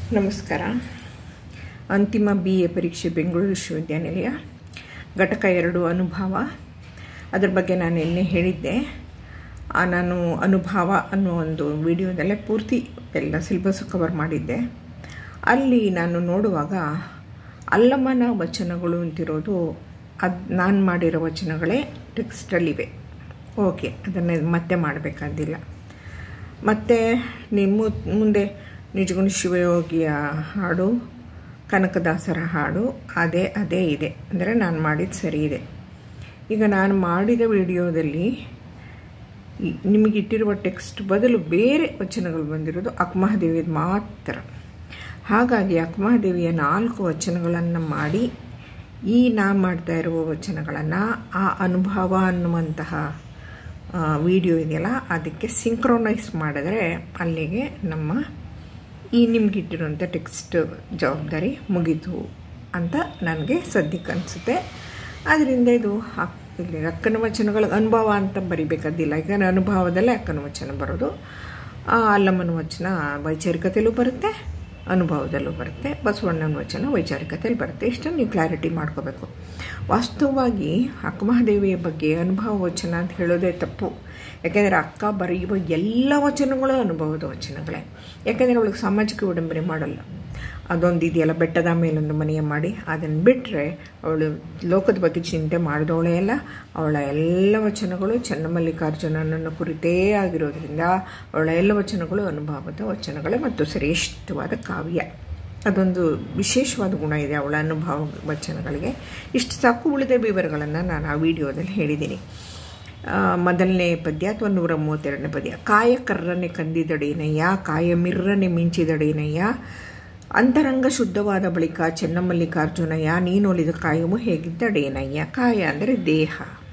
ನಮಸ್ಕಾರ ಅಂತಿಮ B A ಪರೀಕ್ಷೆ ಬೆಂಗಳೂರು ವಿಶ್ವವಿದ್ಯಾನಿಲಯ ಘಟಕ ಎರಡು ಅನುಭವ ಅದ್ರ ಬಗ್ಗೆ ನಾನು ನಿನ್ನೆ ಹೇಳಿದ್ದೆ ಆ, ನಾನು ಅನುಭವ ಅನ್ನೋ ಒಂದು ವಿಡಿಯೋದಲ್ಲೇ ಪೂರ್ತಿ ಎಲ್ಲ ಸಿಲೆಬಸ್ ಕವರ್ ಮಾಡಿದ್ದೆ ಅಲ್ಲಿ ನಾನು ನೋಡುವಾಗ ಅಲ್ಲಮನ ವಚನಗಳು ಅಂತಿರೋದು ಅದು ನಾನು ಮಾಡಿರೋ ವಚನಗಳೇ ಟೆಕ್ಸ್ಟಲ್ಲಿವೆ ಓಕೆ ಅದನ್ನು ಮತ್ತೆ ಮಾಡಬೇಕಾದಿಲ್ಲ ಮತ್ತು ನಿಮ್ಮ ಮುಂದೆ ನಿಜಗುಣ ಶಿವಯೋಗಿಯ ಹಾಡು ಕನಕದಾಸರ ಹಾಡು ಅದೇ ಅದೇ ಇದೆ ಅಂದರೆ ನಾನು ಮಾಡಿದ್ದು ಸರಿ ಇದೆ ಈಗ ನಾನು ಮಾಡಿದ ವಿಡಿಯೋದಲ್ಲಿ ಈ- ನಿಮಗಿಟ್ಟಿರುವ ಟೆಕ್ಸ್ಟ್ ಬದಲು ಬೇರೆ ವಚನಗಳು ಬಂದಿರೋದು ಅಕ್ಮಹಾದೇವಿಯದು ಮಾತ್ರ ಹಾಗಾಗಿ ಅಕ್ಮಹಾದೇವಿಯ ನಾಲ್ಕು ವಚನಗಳನ್ನು ಮಾಡಿ ಈ ನಾ ಮಾಡ್ತಾ ಇರುವ ವಚನಗಳನ್ನು ಆ ಅನುಭವ ಅನ್ನುವಂತಹ ವಿಡಿಯೋ ಇದೆಯಲ್ಲ ಅದಕ್ಕೆ ಸಿಂಕ್ರೋನೈಸ್ ಮಾಡಿದ್ರೆ ಅಲ್ಲಿಗೆ ನಮ್ಮ ಈ ನಿಮಗಿಟ್ಟಿರುವಂಥ ಟೆಕ್ಸ್ಟ್ ಜವಾಬ್ದಾರಿ ಮುಗೀತು ಅಂತ ನನಗೆ ಸದ್ಯಕ್ಕೆ ಅನಿಸುತ್ತೆ ಆದ್ದರಿಂದ ಇದು ಅಕ್- ಇಲ್ಲಿ ಅಕ್ಕನ ವಚನಗಳ ಅನುಭವ ಅಂತ ಬರಿಬೇಕಾದಿಲ್ಲ ಈಗ ನನ್ನ ಅನುಭವದಲ್ಲೇ ಅಕ್ಕನ ವಚನ ಬರೋದು ಆ ಅಲ್ಲಮ್ಮನ ವಚನ ವೈಚಾರಿಕತೆಯಲ್ಲೂ ಬರುತ್ತೆ ಅನುಭವದಲ್ಲೂ ಬರುತ್ತೆ ಬಸವಣ್ಣನ ವಚನ ವೈಚಾರಿಕತೆಯಲ್ಲಿ ಬರುತ್ತೆ ಇಷ್ಟನ್ನು ನೀವು ಕ್ಲಾರಿಟಿ ಮಾಡ್ಕೋಬೇಕು ವಾಸ್ತವವಾಗಿ ಅಕ್ಕಮಹಾದೇವಿಯ ಬಗ್ಗೆ ಅನುಭವ ವಚನ ಅಂತ ಹೇಳೋದೇ ತಪ್ಪು ಯಾಕೆಂದರೆ ಅಕ್ಕ ಬರೆಯುವ ಎಲ್ಲ ವಚನಗಳು ಅನುಭವದ ವಚನಗಳೇ ಯಾಕೆಂದರೆ ಅವಳಿಗೆ ಸಾಮಾಜಿಕ ಉಡಂಬನೆ ಮಾಡಲ್ಲ ಅದೊಂದು ಇದೆಯಲ್ಲ ಬೆಟ್ಟದ ಮೇಲೊಂದು ಮನೆಯ ಮಾಡಿ ಅದನ್ನು ಬಿಟ್ಟರೆ ಅವಳು ಲೋಕದ ಬಗ್ಗೆ ಚಿಂತೆ ಮಾಡಿದವಳೇ ಅಲ್ಲ ಅವಳ ಎಲ್ಲ ವಚನಗಳು ಚನ್ನಮಲ್ಲಿಕಾರ್ಜುನನನ್ನು ಕುರಿತೇ ಆಗಿರೋದ್ರಿಂದ ಅವಳ ಎಲ್ಲ ವಚನಗಳು ಅನುಭವದ ವಚನಗಳೇ ಮತ್ತು ಶ್ರೇಷ್ಠವಾದ ಕಾವ್ಯ ಅದೊಂದು ವಿಶೇಷವಾದ ಗುಣ ಇದೆ ಅವಳ ಅನುಭವ ವಚನಗಳಿಗೆ ಇಷ್ಟು ಸಾಕು ಉಳಿದ ವಿವರಗಳನ್ನು ನಾನು ಆ ವಿಡಿಯೋದಲ್ಲಿ ಹೇಳಿದ್ದೀನಿ ಆ, ಮೊದಲನೇ ಪದ್ಯ ಅಥವಾ ನೂರ ಮೂವತ್ತೆರಡನೇ ಪದ್ಯ ಕಾಯ ಕರ್ರನೆ ಕಂದಿದಡೇನಯ್ಯ ಕಾಯ ಮಿರ್ರನೆ ಮಿಂಚಿದಡೇನಯ್ಯ ಅಂತರಂಗ ಶುದ್ಧವಾದ ಬಳಿಕ ಚೆನ್ನಮಲ್ಲಿಕಾರ್ಜುನಯ್ಯ ನೀನೊಲಿದ ಕಾಯವು ಹೇಗಿದ್ದಡೇನಯ್ಯ ಕಾಯ ಅಂದರೆ ದೇಹ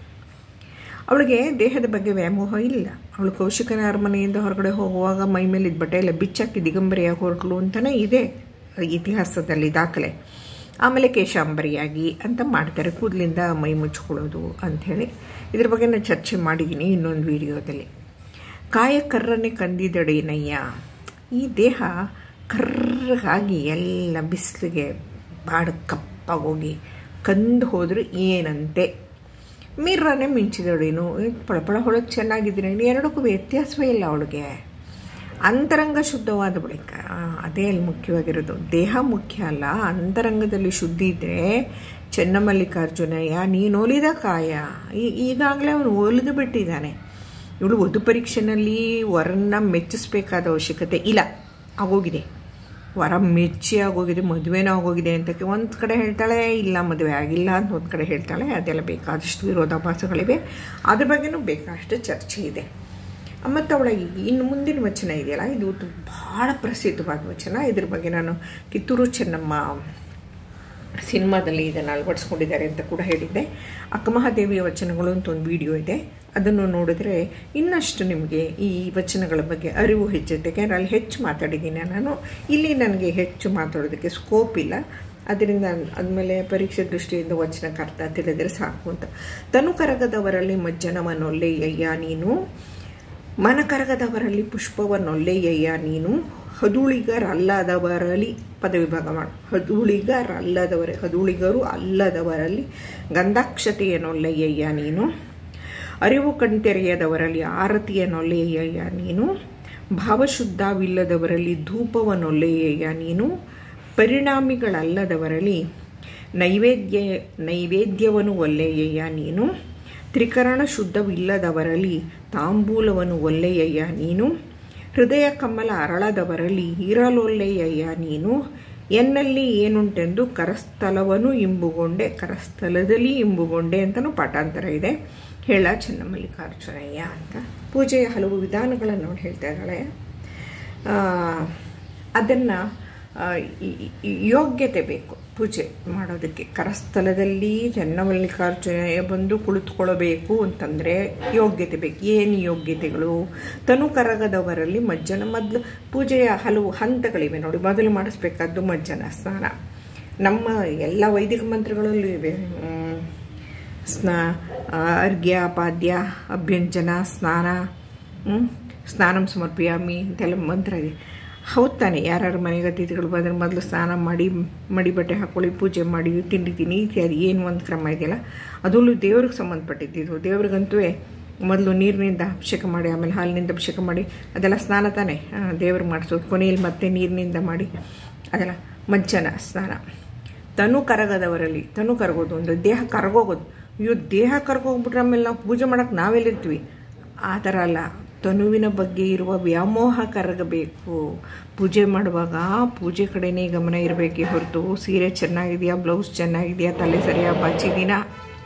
ಅವಳಿಗೆ ದೇಹದ ಬಗ್ಗೆ ವ್ಯಾಮೋಹ ಇಲ್ಲ ಅವಳು ಕೌಶಿಕನ ಅರಮನೆಯಿಂದ ಹೊರಗಡೆ ಹೋಗುವಾಗ ಮೈ ಮೇಲೆ ಇದ್ದ ಬಟ್ಟೆ ಎಲ್ಲ ಬಿಚ್ಚಾಕಿ ದಿಗಂಬರಿಯಾಗಿ ಹೊರಟಳು ಅಂತಲೇ ಇದೆ ಇತಿಹಾಸದಲ್ಲಿ ದಾಖಲೆ ಆಮೇಲೆ ಕೇಶಾಂಬರಿಯಾಗಿ ಅಂತ ಮಾಡ್ತಾರೆ ಕೂದಲಿಂದ ಮೈ ಮುಚ್ಕೊಳ್ಳೋದು ಅಂಥೇಳಿ ಇದ್ರ ಬಗ್ಗೆ ನಾನು ಚರ್ಚೆ ಮಾಡಿದ್ದೀನಿ ಇನ್ನೊಂದು ವಿಡಿಯೋದಲ್ಲಿ ಕಾಯ ಕರ್ರನೆ ಕಂದಿದಡೇನಯ್ಯ ಈ ದೇಹ ಕರ್ರಗಾಗಿ ಎಲ್ಲ ಬಿಸಿಲಿಗೆ ಬಾಡ ಕಪ್ಪಾಗೋಗಿ ಕಂದು ಹೋದ್ರೆ ಏನಂತೆ ಮಿರ್ರನೆ ಮಿಂಚಿದಳೇನು ಪಳಪಳ ಹೊಳಗೆ ಚೆನ್ನಾಗಿದ್ರೆ ಎರಡಕ್ಕೂ ವ್ಯತ್ಯಾಸವೇ ಇಲ್ಲ ಅವಳಿಗೆ ಅಂತರಂಗ ಶುದ್ಧವಾದ ಬಳಿಕ ಆ, ಅದೇ ಅಲ್ಲಿ ಮುಖ್ಯವಾಗಿರೋದು ದೇಹ ಮುಖ್ಯ ಅಲ್ಲ ಅಂತರಂಗದಲ್ಲಿ ಶುದ್ಧಿ ಇದ್ದರೆ ಚೆನ್ನಮಲ್ಲಿಕಾರ್ಜುನಯ್ಯ ನೀನು ಒಲಿದ ಕಾಯ ಈ- ಈಗಾಗಲೇ ಅವನು ಒಲಿದು ಬಿಟ್ಟಿದ್ದಾನೆ ಇವಳು ವಧು ಪರೀಕ್ಷೆನಲ್ಲಿ ವರನ್ನ ಮೆಚ್ಚಿಸ್ಬೇಕಾದ ಅವಶ್ಯಕತೆ ಇಲ್ಲ ಆಗೋಗಿದೆ ವರ ಮೆಚ್ಚಿ ಆಗೋಗಿದೆ ಮದುವೆನೂ ಆಗೋಗಿದೆ ಅಂತ ಒಂದು ಕಡೆ ಹೇಳ್ತಾಳೆ ಇಲ್ಲ ಮದುವೆ ಆಗಿಲ್ಲ ಅಂತ ಒಂದು ಕಡೆ ಹೇಳ್ತಾಳೆ ಅದೆಲ್ಲ ಬೇಕಾದಷ್ಟು ವಿರೋಧಾಭಾಸಗಳಿವೆ ಅದ್ರ ಬಗ್ಗೆನೂ ಬೇಕಾದಷ್ಟು ಚರ್ಚೆ ಇದೆ ಮತ್ತು ಅವಳ ಇನ್ನು ಮುಂದಿನ ವಚನ ಇದೆಯಲ್ಲ ಇದು ತು- ಬಹಳ ಪ್ರಸಿದ್ಧವಾದ ವಚನ ಇದ್ರ ಬಗ್ಗೆ ನಾನು ಕಿತ್ತೂರು ಚೆನ್ನಮ್ಮ ಸಿನಿಮಾದಲ್ಲಿ ಇದನ್ನು ಅಳವಡಿಸ್ಕೊಂಡಿದ್ದಾರೆ ಅಂತ ಕೂಡ ಹೇಳಿದ್ದೆ ಅಕ್ಕಮಹಾದೇವಿಯ ವಚನಗಳು ಅಂತ ಒಂದು ವಿಡಿಯೋ ಇದೆ ಅದನ್ನು ನೋಡಿದ್ರೆ ಇನ್ನಷ್ಟು ನಿಮಗೆ ಈ ವಚನಗಳ ಬಗ್ಗೆ ಅರಿವು ಹೆಚ್ಚುತ್ತೆ ಯಾಕೆಂದರೆ ಅಲ್ಲಿ ಹೆಚ್ಚು ಮಾತಾಡಿದ್ದೀನಿ ನಾನು ಇಲ್ಲಿ ನನಗೆ ಹೆಚ್ಚು ಮಾತಾಡೋದಕ್ಕೆ ಸ್ಕೋಪ್ ಇಲ್ಲ ಅದರಿಂದ ಆದಮೇಲೆ ಪರೀಕ್ಷೆ ದೃಷ್ಟಿಯಿಂದ ವಚನಕ್ಕೆ ಅರ್ಥ ತಿಳಿದರೆ ಸಾಕು ಅಂತ ತನು ಕರಗದವರಲ್ಲಿ ಮಜ್ಜನವನ್ನೊಲ್ಲೆಯ್ಯ ನೀನು ಮನ ಕರಗದವರಲ್ಲಿ ಪುಷ್ಪವನ್ನೊಲ್ಲೆಯ್ಯ ನೀನು ಹದುಳಿಗರಲ್ಲದವರಲ್ಲಿ ಪದವಿಭಾಗ ಮಾಡು ಹದುಳಿಗರಲ್ಲದವರ ಹದುಳಿಗರು ಅಲ್ಲದವರಲ್ಲಿ ಗಂಧಾಕ್ಷತೆಯನ್ನೊಲ್ಲೆಯ್ಯ ನೀನು ಅರಿವು ಕಣ್ತೆರೆಯದವರಲ್ಲಿ ಆರತಿಯನ್ನೊಲ್ಲೆಯ್ಯ ನೀನು ಭಾವಶುದ್ಧವಿಲ್ಲದವರಲ್ಲಿ ಧೂಪವನ್ನೊಲ್ಲೆಯ್ಯ ನೀನು ಪರಿಣಾಮಿಗಳಲ್ಲದವರಲ್ಲಿ ನೈವೇದ್ಯ ನೈವೇದ್ಯವನ್ನು ಒಲ್ಲೆಯ್ಯ ನೀನು ತ್ರಿಕರಣ ಶುದ್ಧವಿಲ್ಲದವರಲ್ಲಿ ತಾಂಬೂಲವನ್ನು ಒಲ್ಲೆಯ್ಯ ನೀನು ಹೃದಯ ಕಮಲ ಅರಳದವರಲ್ಲಿ ಇರಲೊಲ್ಲೆಯ್ಯ ನೀನು ಎನ್ನಲ್ಲಿ ಏನುಂಟೆಂದು ಕರಸ್ಥಲವನ್ನು ಇಂಬುಗೊಂಡೆ ಕರಸ್ಥಲದಲ್ಲಿ ಇಂಬುಗೊಂಡೆ ಅಂತಲೂ ಪಾಠಾಂತರ ಇದೆ ಹೇಳ ಚೆನ್ನಮಲ್ಲಿಕಾರ್ಜುನಯ್ಯ ಅಂತ ಪೂಜೆಯ ಹಲವು ವಿಧಾನಗಳನ್ನು ಅವಳು ಹೇಳ್ತಾ ಇದ್ದಾಳೆ ಅದನ್ನು ಯೋಗ್ಯತೆ ಬೇಕು ಪೂಜೆ ಮಾಡೋದಕ್ಕೆ ಕರಸ್ಥಲದಲ್ಲಿ ಚೆನ್ನಮಲ್ಲಿಕಾರ್ಜುನಯ್ಯ ಬಂದು ಕುಳಿತುಕೊಳ್ಳಬೇಕು ಅಂತಂದರೆ ಯೋಗ್ಯತೆ ಬೇಕು ಏನು ಯೋಗ್ಯತೆಗಳು ತನು ಕರಗದವರಲ್ಲಿ ಮಜ್ಜನ ಮೊದಲು ಪೂಜೆಯ ಹಲವು ಹಂತಗಳಿವೆ ನೋಡಿ ಮೊದಲು ಮಾಡಿಸ್ಬೇಕಾದ್ದು ಮಜ್ಜನ ಸ್ನಾನ ನಮ್ಮ ಎಲ್ಲ ವೈದಿಕ ಮಂತ್ರಗಳಲ್ಲೂ ಇವೆ ಹ್ಮ್. ಸ್ನಾ ಅರ್ಘ್ಯ ಪಾದ್ಯ ಅಭ್ಯಂಜನ ಸ್ನಾನ ಹ್ಮ್? ಸ್ನಾನಂ ಸಮರ್ಪಯಾಮಿ ಅಂತೆಲ್ಲ ಮಂತ್ರ ಇದೆ ಹೌದು ತಾನೆ ಯಾರ್ಯಾರ ಮನೆಗೆ ಅತಿಥಿಗಳು ಬಂದರೆ ಮೊದಲು ಸ್ನಾನ ಮಾಡಿ ಮಡಿ ಬಟ್ಟೆ ಹಾಕೊಳ್ಳಿ ಪೂಜೆ ಮಾಡಿ ತಿಂಡಿ ತಿನ್ನಿ ಇತ್ಯಾದಿ ಏನು ಒಂದು ಕ್ರಮ ಇದೆಯಲ್ಲ ಅದರಲ್ಲೂ ದೇವ್ರಿಗೆ ಸಂಬಂಧಪಟ್ಟಿದ್ದು ದೇವ್ರಿಗಂತೂ ಮೊದಲು ನೀರಿನಿಂದ ಅಭಿಷೇಕ ಮಾಡಿ ಆಮೇಲೆ ಹಾಲಿನಿಂದ ಅಭಿಷೇಕ ಮಾಡಿ ಅದೆಲ್ಲ ಸ್ನಾನ ತಾನೇ ದೇವ್ರಿಗೆ ಮಾಡಿಸೋದು ಕೊನೆಯಲ್ಲಿ ಮತ್ತೆ ನೀರಿನಿಂದ ಮಾಡಿ ಅದೆಲ್ಲ ಮಂಚನ ಸ್ನಾನ ತನು ಕರಗದವರಲ್ಲಿ ತನು ಕರಗೋದು ಅಂದರೆ ದೇಹ ಕರಗೋಗೋದು ಅಯ್ಯೋ ದೇಹ ಕರ್ಗೋಗ್ಬಿಟ್ರೆ ಆಮೇಲೆ ನಾವು ಪೂಜೆ ಮಾಡೋಕೆ ನಾವೆಲ್ಲಿರ್ತೀವಿ ಆ ಥರ ಅಲ್ಲ ತನುವಿನ ಬಗ್ಗೆ ಇರುವ ವ್ಯಾಮೋಹ ಕರಗಬೇಕು ಪೂಜೆ ಮಾಡುವಾಗ ಪೂಜೆ ಕಡೆನೇ ಗಮನ ಇರಬೇಕೇ ಹೊರತು ಸೀರೆ ಚೆನ್ನಾಗಿದೆಯಾ ಬ್ಲೌಸ್ ಚೆನ್ನಾಗಿದೆಯಾ ತಲೆ ಸರಿಯಾಗಿ ಬಾಚಿದ್ದೀನಾ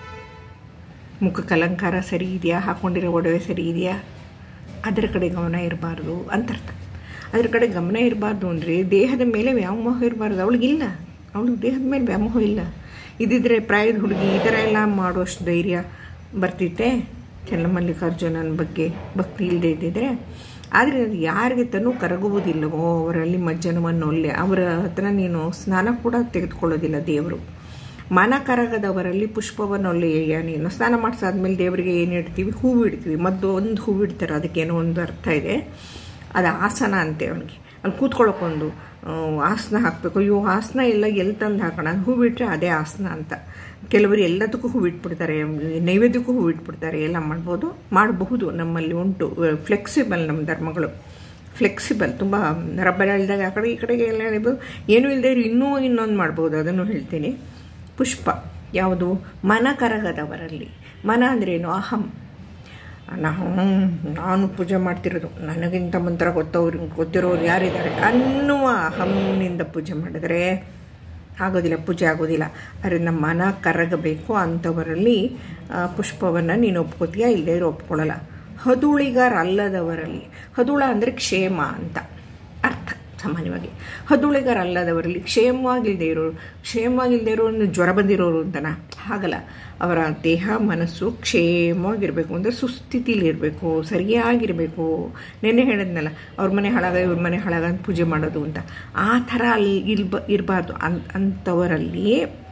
ಮುಖಕ್ಕೆ ಅಲಂಕಾರ ಸರಿ ಇದೆಯಾ ಹಾಕ್ಕೊಂಡಿರೋ ಒಡವೆ ಸರಿ ಇದೆಯಾ ಅದರ ಕಡೆ ಗಮನ ಇರಬಾರ್ದು ಅಂತರ್ಥ ಅದ್ರ ಕಡೆ ಗಮನ ಇರಬಾರ್ದು ಅಂದರೆ ದೇಹದ ಮೇಲೆ ವ್ಯಾಮೋಹ ಇರಬಾರ್ದು ಅವಳಿಗಿಲ್ಲ ಅವಳಿಗೆ ದೇಹದ ಮೇಲೆ ವ್ಯಾಮೋಹ ಇಲ್ಲ ಇದಿದ್ರೆ ಪ್ರಾಯದ ಹುಡುಗಿ ಈ ಥರ ಎಲ್ಲ ಮಾಡುವಷ್ಟು ಧೈರ್ಯ ಬರ್ತಿತ್ತೆ ಚನ್ನಮಲ್ಲಿಕಾರ್ಜುನನ ಬಗ್ಗೆ ಭಕ್ತಿ ಇಲ್ಲದೆ ಇದ್ದಿದ್ರೆ ಆದರೆ ಅದು ಯಾರಿಗೆ ತನೂ ಕರಗುವುದಿಲ್ಲವೋ ಅವರಲ್ಲಿ ಮಜ್ಜನವನ್ನೊಲ್ಲೆ ಅವರ ಹತ್ರ ನೀನು ಸ್ನಾನ ಕೂಡ ತೆಗೆದುಕೊಳ್ಳೋದಿಲ್ಲ ದೇವರು ಮನ ಕರಗದವರಲ್ಲಿ ಪುಷ್ಪವನ್ನೊಲ್ಲೆಯ ನೀನು ಸ್ನಾನ ಮಾಡಿಸಾದ್ಮೇಲೆ ದೇವರಿಗೆ ಏನು ಇಡ್ತೀವಿ ಹೂವು ಇಡ್ತೀವಿ ಮತ್ತು ಒಂದು ಹೂವು ಇಡ್ತಾರೆ ಅದಕ್ಕೇನೋ ಒಂದು ಅರ್ಥ ಇದೆ ಅದು ಆಸನ ಅಂತೆ ಅವನಿಗೆ ಅಲ್ಲಿ ಕೂತ್ಕೊಳ್ಳೋಕೊಂದು ಆಸನ ಹಾಕಬೇಕು ಅಯ್ಯೋ ಆಸನ ಎಲ್ಲ ಎಲ್ಲಿ ತಂದು ಹಾಕೋಣ ಹೂವು ಇಟ್ಟರೆ ಅದೇ ಆಸನ ಅಂತ ಕೆಲವರು ಎಲ್ಲದಕ್ಕೂ ಹೂವು ಇಟ್ಬಿಡ್ತಾರೆ ನೈವೇದ್ಯಕ್ಕೂ ಹೂವು ಇಟ್ಬಿಡ್ತಾರೆ ಎಲ್ಲ ಮಾಡ್ಬೋದು ಮಾಡಬಹುದು ನಮ್ಮಲ್ಲಿ ಉಂಟು ಫ್ಲೆಕ್ಸಿಬಲ್ ನಮ್ಮ ಧರ್ಮಗಳು ಫ್ಲೆಕ್ಸಿಬಲ್ ತುಂಬ ರಬ್ಬರ್ ಎಳ್ದಾಗ ಆ ಕಡೆ ಈ ಕಡೆಗೆ ಎಲ್ಲ ಹೇಳ್ಬೋದು ಏನೂ ಇಲ್ಲದೆ ಇನ್ನೂ ಇನ್ನೊಂದು ಮಾಡ್ಬೋದು ಅದನ್ನು ಹೇಳ್ತೀನಿ ಪುಷ್ಪ ಯಾವುದು ಮನ ಕರಗದವರಲ್ಲಿ ಮನ ಅಂದ್ರೇನು ಅಹಂ ನಾವು ನಾನು ಪೂಜೆ ಮಾಡ್ತಿರೋದು ನನಗಿಂತ ಮಂತ್ರ ಗೊತ್ತವ್ರು ಗೊತ್ತಿರೋರು ಯಾರಿದ್ದಾರೆ ಅನ್ನುವ ಅಹಂನಿಂದ ಪೂಜೆ ಮಾಡಿದರೆ ಆಗೋದಿಲ್ಲ ಪೂಜೆ ಆಗೋದಿಲ್ಲ ಅದರಿಂದ ಮನ ಕರಗಬೇಕು ಅಂಥವರಲ್ಲಿ ಪುಷ್ಪವನ್ನು ನೀನು ಒಪ್ಕೋತೀಯ ಇಲ್ಲದೇ ಇರೋ ಒಪ್ಕೊಳ್ಳಲ್ಲ ಹದುಳಿಗರಲ್ಲದವರಲ್ಲಿ ಹದುಳ ಅಂದರೆ ಕ್ಷೇಮ ಅಂತ ಅರ್ಥ ಸಾಮಾನ್ಯವಾಗಿ ಹದುಳಿಗರಲ್ಲದವರಲ್ಲಿ ಕ್ಷೇಮವಾಗಿಲ್ಲದೆ ಇರೋರು ಕ್ಷೇಮವಾಗಿಲ್ಲದೆ ಇರೋರು ಜ್ವರ ಬಂದಿರೋರು ಅಂತನ ಹಾಗಲ್ಲ ಅವರ ದೇಹ ಮನಸ್ಸು ಕ್ಷೇಮವಾಗಿರಬೇಕು ಅಂದರೆ ಸುಸ್ಥಿತಿಲಿರಬೇಕು ಸರಿಯಾಗಿರಬೇಕು ನೆನ್ನೆ ಹೇಳಿದ್ನಲ್ಲ ಅವ್ರ ಮನೆ ಹಾಳಾಗ ಇವ್ರ ಮನೆ ಹಾಳಾಗ ಅಂತ ಪೂಜೆ ಮಾಡೋದು ಅಂತ ಆ ಥರ ಅಲ್ಲಿ ಇಲ್ಬ ಇರಬಾರ್ದು ಅನ್ ಅಂಥವರಲ್ಲಿ